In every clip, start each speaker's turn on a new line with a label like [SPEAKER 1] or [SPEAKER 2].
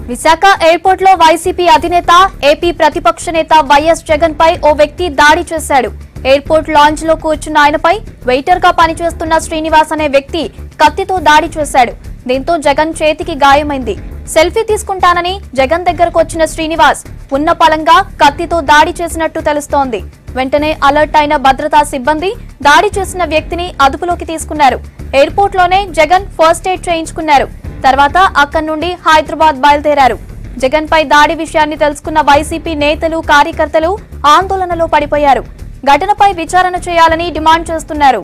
[SPEAKER 1] Visakha airport లో వైసీపీ అధినేత ఏపీ ప్రతిపక్ష నేత వైఎస్ జగన్ పై ఓ వ్యక్తి దాడి చేశాడు ఎయిర్పోర్ట్ లాంజ్ లో కూర్చున్న ఆయనపై వెయిటర్ గా పనిచేస్తున్న శ్రీనివాస్ అనే వ్యక్తి కత్తితో దాడి చేశాడు దీంతో జగన్ చేతికి గాయమైంది సెల్ఫీ తీసుకుంటానని జగన్ దగ్గరకు వచ్చిన శ్రీనివాస్ ఉన్న పలంగా కత్తితో దాడి చేసినట్టు తెలుస్తోంది వెంటనే అలర్ట్ అయిన భద్రతా సిబ్బంది దాడి చేసిన వ్యక్తిని అదుపులోకి తీసుకున్నారు ఎయిర్పోర్ట్ లోనే జగన్ ఫస్ట్ ఎయిడ్ చేయించుకున్నారు తర్వాత అక్కడి నుండి హైదరాబాద్ బయలుదేరారు జగన్ పై దాడి విషయాన్ని తెలుసుకున్న వైసీపీ నేతలు కార్యకర్తలు ఆందోళనలో పడిపోయారు ఘటనపై విచారణ చేయాలని డిమాండ్ చేస్తున్నారు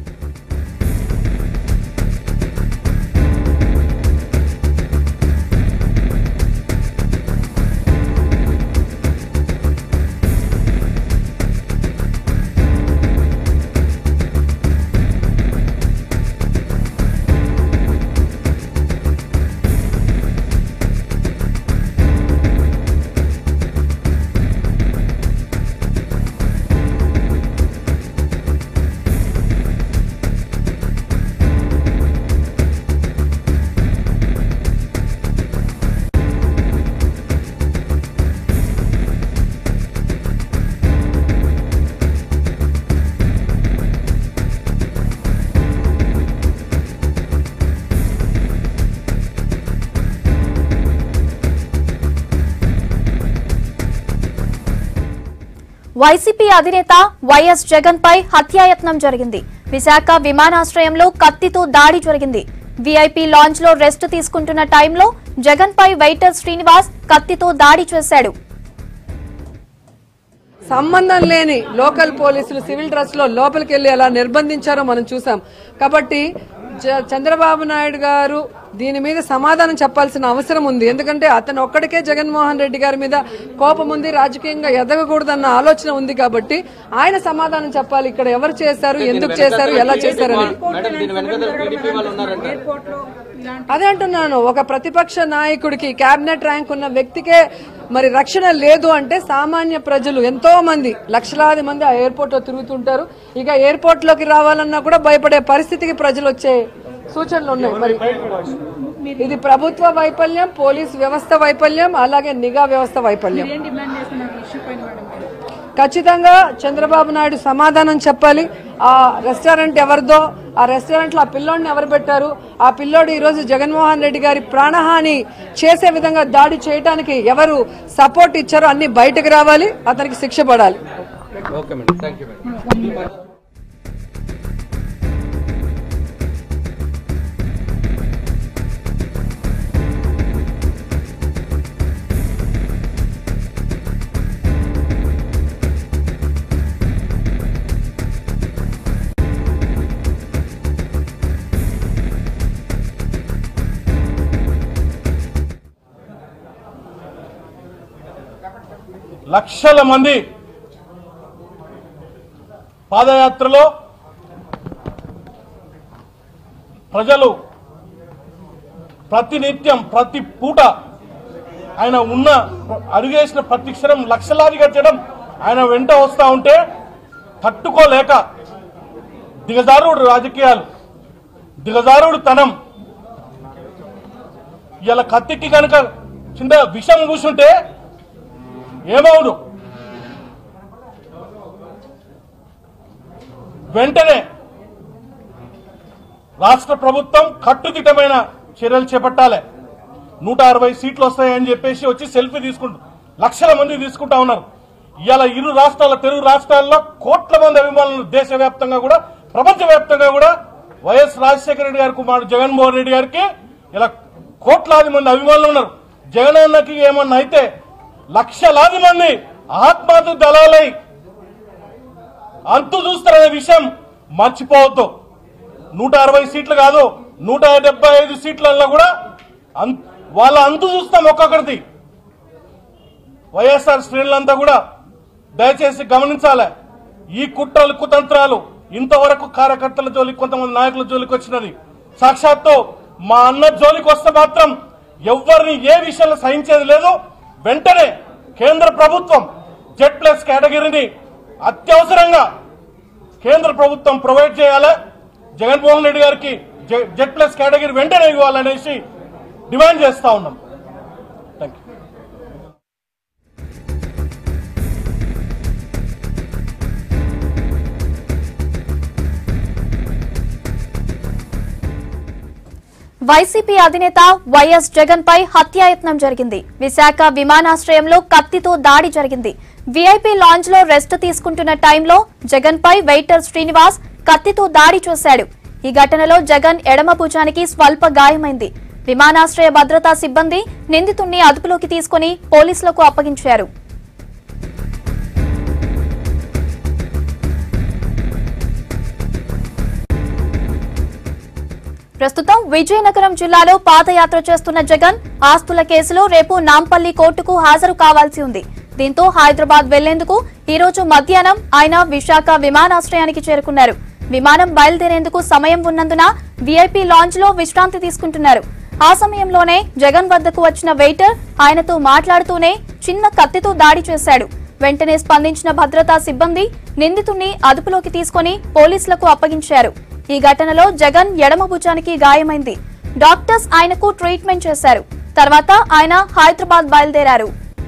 [SPEAKER 1] వైసీపీ అధినేత వైఎస్ జగన్ పై హత్యాయత్నం జరిగింది విశాఖ విమానాశ్రయంలో కత్తితో దాడి జరిగింది వీఐపీ లాంజ్ లో రెస్ట్ తీసుకుంటున్న టైంలో జగన్ పై వెయిటర్ శ్రీనివాస్ కత్తితో దాడి చేశాడు
[SPEAKER 2] సంబంధం లేని లోకల్ పోలీసులు సివిల్ డ్రెస్ లో లోపలికి వెళ్లి ఎలా నిర్బంధించారో మనం చూసాం కాబట్టి జ- చంద్రబాబు నాయుడు గారు దీని మీద సమాధానం చెప్పాల్సిన అవసరం ఉంది ఎందుకంటే అతను ఒక్కడికే జగన్మోహన్ రెడ్డి గారి మీద కోపం ఉంది రాజకీయంగా ఎదగకూడదన్న ఆలోచన ఉంది కాబట్టి ఆయన సమాధానం చెప్పాలి ఇక్కడ ఎవరు చేశారు ఎందుకు చేశారు ఎలా చేశారు అనేది
[SPEAKER 3] మేడం దీని వెనక టీడీపీ వాళ్ళు ఉన్నారంట
[SPEAKER 2] అదే అంటున్నాను ఒక ప్రతిపక్ష నాయకుడికి కేబినెట్ ర్యాంక్ ఉన్న వ్యక్తికే మరి రక్షణ లేదు అంటే సామాన్య ప్రజలు ఎంతో మంది లక్షలాది మంది ఆ ఎయిర్పోర్ట్ లో తిరుగుతుంటారు ఇక ఎయిర్పోర్ట్ లోకి రావాలన్నా కూడా భయపడే పరిస్థితికి ప్రజలు వచ్చే సూచనలు ఉన్నాయి మరి ఇది ప్రభుత్వ వైఫల్యం పోలీస్ వ్యవస్థ వైఫల్యం అలాగే నిఘా వ్యవస్థ వైఫల్యం ఖచ్చితంగా చంద్రబాబు నాయుడు సమాధానం చెప్పాలి ఆ రెస్టారెంట్ ఎవరిదో ఆ రెస్టారెంట్ లో ఆ పిల్లోడిని ఎవరు పెట్టారు ఆ పిల్లోడు ఈ రోజు జగన్మోహన్ రెడ్డి గారి ప్రాణహాని చేసే విధంగా దాడి చేయడానికి ఎవరు సపోర్ట్ ఇచ్చారో అన్ని బయటకు రావాలి అతనికి శిక్ష పడాలి
[SPEAKER 3] okay madam thank you madam
[SPEAKER 4] లక్షల మంది పాదయాత్రలో ప్రజలు ప్రతినిత్యం ప్రతి పూట ఆయన ఉన్న అడుగేసిన ప్రతి క్షణం లక్షలాదిగా చేయడం ఆయన వెంట వస్తా ఉంటే తట్టుకోలేక దిగజారుడు రాజకీయాలు దిగజారుడు తనం ఇలా కత్తికి కనుక కింద విషం కూర్చుంటే ఏమవును వెంటనే రాష్ట్ర ప్రభుత్వం కట్టుదిట్టమైన చర్యలు చేపట్టాలి నూట అరవై సీట్లు వస్తాయని చెప్పేసి వచ్చి సెల్ఫీ తీసుకుంటు లక్షల మంది తీసుకుంటా ఉన్నారు ఇవాళ ఇరు రాష్ట్రాల తెలుగు రాష్ట్రాల్లో కోట్ల మంది అభిమానులు దేశవ్యాప్తంగా కూడా ప్రపంచవ్యాప్తంగా కూడా వైఎస్ రాజశేఖర రెడ్డి గారి కుమారుడు జగన్మోహన్ రెడ్డి గారికి ఇలా కోట్లాది మంది అభిమానులు ఉన్నారు జగన్ అన్నకి ఏమన్నా అయితే లక్షలాది మంది ఆత్మహత్య దళాలై అంతు చూస్తారనే విషయం మర్చిపోవద్దు నూట అరవై సీట్లు కాదు నూట డెబ్బై ఐదు సీట్లలో కూడా అం- వాళ్ళ అంతు చూస్తాం ఒక్కొక్కరిది వైఎస్ఆర్ శ్రేణులంతా కూడా దయచేసి గమనించాలి ఈ కుట్రలు కుతంత్రాలు ఇంతవరకు కార్యకర్తల జోలికి కొంతమంది నాయకుల జోలికి వచ్చినది సాక్షాత్తు మా అన్న జోలికి వస్తే మాత్రం ఎవరిని ఏ విషయంలో సహించేది లేదు వెంటనే కేంద్ర ప్రభుత్వం జెడ్ ప్లస్ కేటగిరీని అత్యవసరంగా కేంద్ర ప్రభుత్వం ప్రొవైడ్ చేయాలి జగన్మోహన్ రెడ్డి గారికి జెడ్ ప్లస్ కేటగిరీ వెంటనే ఇవ్వాలనేసి డిమాండ్ చేస్తా ఉన్నాం
[SPEAKER 1] వైసీపీ అధినేత వైఎస్ జగన్ పై హత్యాయత్నం జరిగింది విశాఖ విమానాశ్రయంలో కత్తితో దాడి జరిగింది వీఐపీ లాంజ్ లో రెస్ట్ తీసుకుంటున్న టైంలో జగన్ పై వెయిటర్ శ్రీనివాస్ కత్తితో దాడి చేశాడు ఈ ఘటనలో జగన్ ఎడమ భుజానికి స్వల్ప గాయమైంది విమానాశ్రయ భద్రతా సిబ్బంది నిందితుణ్ణి అదుపులోకి తీసుకుని పోలీసులకు అప్పగించారు ప్రస్తుతం విజయనగరం జిల్లాలో పాదయాత్ర చేస్తున్న జగన్ ఆస్తుల కేసులో రేపు నాంపల్లి కోర్టుకు హాజరు కావాల్సి ఉంది దీంతో హైదరాబాద్ వెళ్లేందుకు ఈ రోజు మధ్యాహ్నం ఆయన విశాఖ విమానాశ్రయానికి చేరుకున్నారు విమానం బయలుదేరేందుకు సమయం ఉన్నందున వీఐపీ లాంజ్ లో విశ్రాంతి తీసుకుంటున్నారు ఆ సమయంలోనే జగన్ వద్దకు వచ్చిన వెయిటర్ ఆయనతో మాట్లాడుతూనే చిన్న కత్తితో దాడి చేశాడు వెంటనే స్పందించిన భద్రతా సిబ్బంది నిందితుణ్ణి అదుపులోకి తీసుకుని పోలీసులకు అప్పగించారు ఈ ఘటనలో జగన్ ఎడమ భుజానికి గాయమైంది డాక్టర్స్ ఆయనకు ట్రీట్మెంట్ చేశారు తర్వాత ఆయన హైదరాబాద్ బయలుదేరారు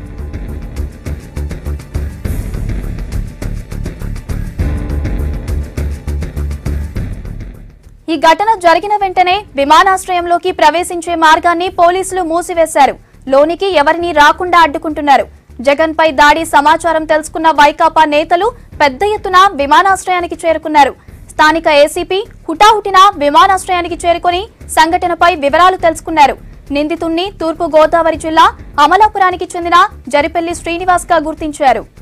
[SPEAKER 1] ఈ ఘటన జరిగిన వెంటనే విమానాశ్రయంలోకి ప్రవేశించే మార్గాన్ని పోలీసులు మూసివేశారు లోనికి ఎవరినీ రాకుండా అడ్డుకుంటున్నారు జగన్ పై దాడి సమాచారం తెలుసుకున్న వైకాపా నేతలు పెద్ద ఎత్తున విమానాశ్రయానికి చేరుకున్నారు స్థానిక ఏసీపీ హుటాహుటిన విమానాశ్రయానికి చేరుకుని సంఘటనపై వివరాలు తెలుసుకున్నారు నిందితుణ్ణి తూర్పు గోదావరి జిల్లా అమలాపురానికి చెందిన జరిపెల్లి శ్రీనివాస్ గా గుర్తించారు